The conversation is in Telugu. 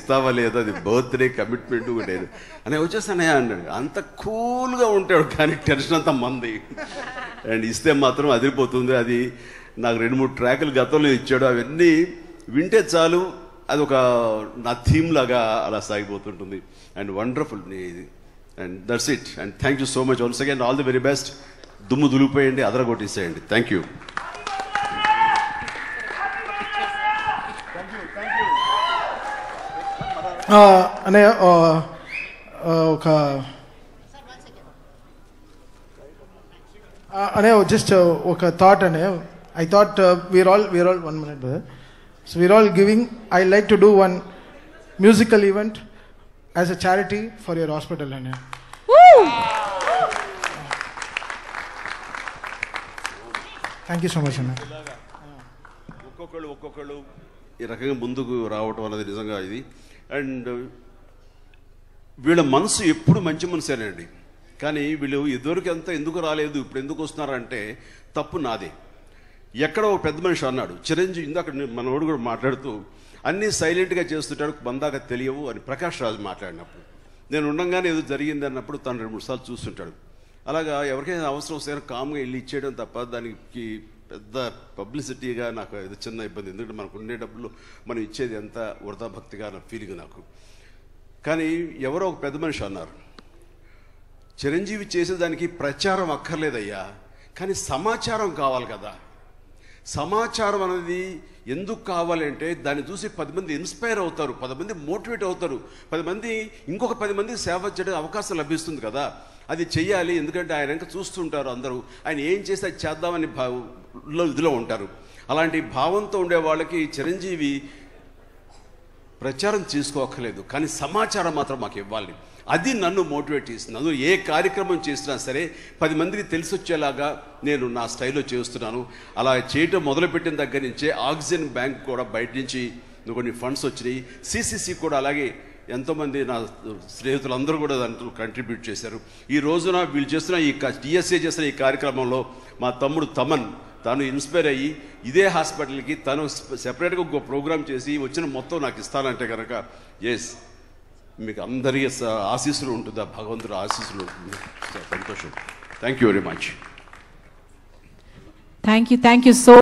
ఇస్తావా లేదా అది బర్త్డే కమిట్మెంట్ లేదు అని వచ్చేస్తానయ్యా అన్నాడు అంత కూల్గా ఉంటాడు కానీ టెన్షన్ అంతా మంది అండ్ ఇస్తే మాత్రం అదిరిపోతుంది అది నాకు రెండు మూడు ట్రాకులు గతంలో ఇచ్చాడు అవన్నీ వింటే చాలు అది ఒక నా థీమ్ లాగా అలా సాగిపోతుంటుంది అండ్ వండర్ఫుల్ ఇది and that's it and thank you so much once again all the very best దుమ్ము దులిపోయండి అదరగొట్టేసేయండి థ్యాంక్ యూ ఆ, అనే ఆ, ఆ, ఒక ఆ, అనే జస్ట్ ఒక థాట్ అనే I thought we're all we're all one minute so we're all giving I like to do one musical event as a charity for your hospital అనే థ్యాంక్ యూ సో మచ్ అన్న ఒక్కొక్కళ్ళు ఒక్కొక్కళ్ళు ఈ రకంగా ముందుకు రావటం అనేది నిజంగా ఇది అండ్ వీళ్ళ మనసు ఎప్పుడు మంచి మనసేనండి కానీ వీళ్ళు ఇదివరకు ఎంత ఎందుకు రాలేదు ఇప్పుడు ఎందుకు వస్తున్నారంటే తప్పు నాదే ఎక్కడ ఒక పెద్ద మనిషి అన్నాడు చిరంజీవి ఇందాక మనోడు కూడా మాట్లాడుతూ అన్నీ సైలెంట్గా చేస్తుంటాడు మందాక తెలియవు అని ప్రకాష్ రాజు మాట్లాడినప్పుడు నేను ఉండంగానే ఏదో జరిగింది అన్నప్పుడు తను రెండు మూడు సార్లు చూస్తుంటాడు అలాగా ఎవరికైనా అవసరం వస్తే కామ్గా వెళ్ళి ఇచ్చేయడం తప్ప దానికి పెద్ద పబ్లిసిటీగా నాకు ఇది చిన్న ఇబ్బంది ఎందుకంటే మనకు ఉండే డబ్బులు మనం ఇచ్చేది ఎంత వృధా భక్తిగా నా ఫీలింగ్ నాకు కానీ ఎవరో ఒక పెద్ద మనిషి అన్నారు చిరంజీవి చేసేదానికి ప్రచారం అక్కర్లేదయ్యా కానీ సమాచారం కావాలి కదా సమాచారం అనేది ఎందుకు కావాలంటే దాన్ని చూసి పది మంది ఇన్స్పైర్ అవుతారు పది మంది మోటివేట్ అవుతారు పది మంది ఇంకొక పది మంది సేవ చేయడానికి అవకాశం లభిస్తుంది కదా అది చెయ్యాలి ఎందుకంటే ఆయన ఇంకా చూస్తుంటారు అందరూ ఆయన ఏం చేస్తే అది చేద్దామని భావంలో ఇదిలో ఉంటారు అలాంటి భావంతో ఉండే వాళ్ళకి చిరంజీవి ప్రచారం చేసుకోక్కర్లేదు కానీ సమాచారం మాత్రం మాకు ఇవ్వాలి అది నన్ను మోటివేట్ చేస్తుంది అందులో ఏ కార్యక్రమం చేసినా సరే పది మందికి తెలిసి వచ్చేలాగా నేను నా స్టైల్లో చేస్తున్నాను అలా చేయటం మొదలుపెట్టిన దగ్గర నుంచే ఆక్సిజన్ బ్యాంక్ కూడా బయట నుంచి కొన్ని ఫండ్స్ వచ్చినాయి సిసిసి కూడా అలాగే ఎంతోమంది నా స్నేహితులందరూ కూడా దాంట్లో కంట్రిబ్యూట్ చేశారు ఈ రోజున వీళ్ళు చేస్తున్న ఈ టీఎస్ఏ చేస్తున్న ఈ కార్యక్రమంలో మా తమ్ముడు తమన్ తాను ఇన్స్పైర్ అయ్యి ఇదే హాస్పిటల్కి తను సెపరేట్గా ఒక ప్రోగ్రామ్ చేసి వచ్చిన మొత్తం నాకు ఇస్తానంటే కనుక ఎస్ మీకు అందరికీ స- ఆశీస్సులు ఉంటుంది ఆ భగవంతుడు ఆశీస్సులు ఉంటుంది సంతోషం thank you very much thank you thank you so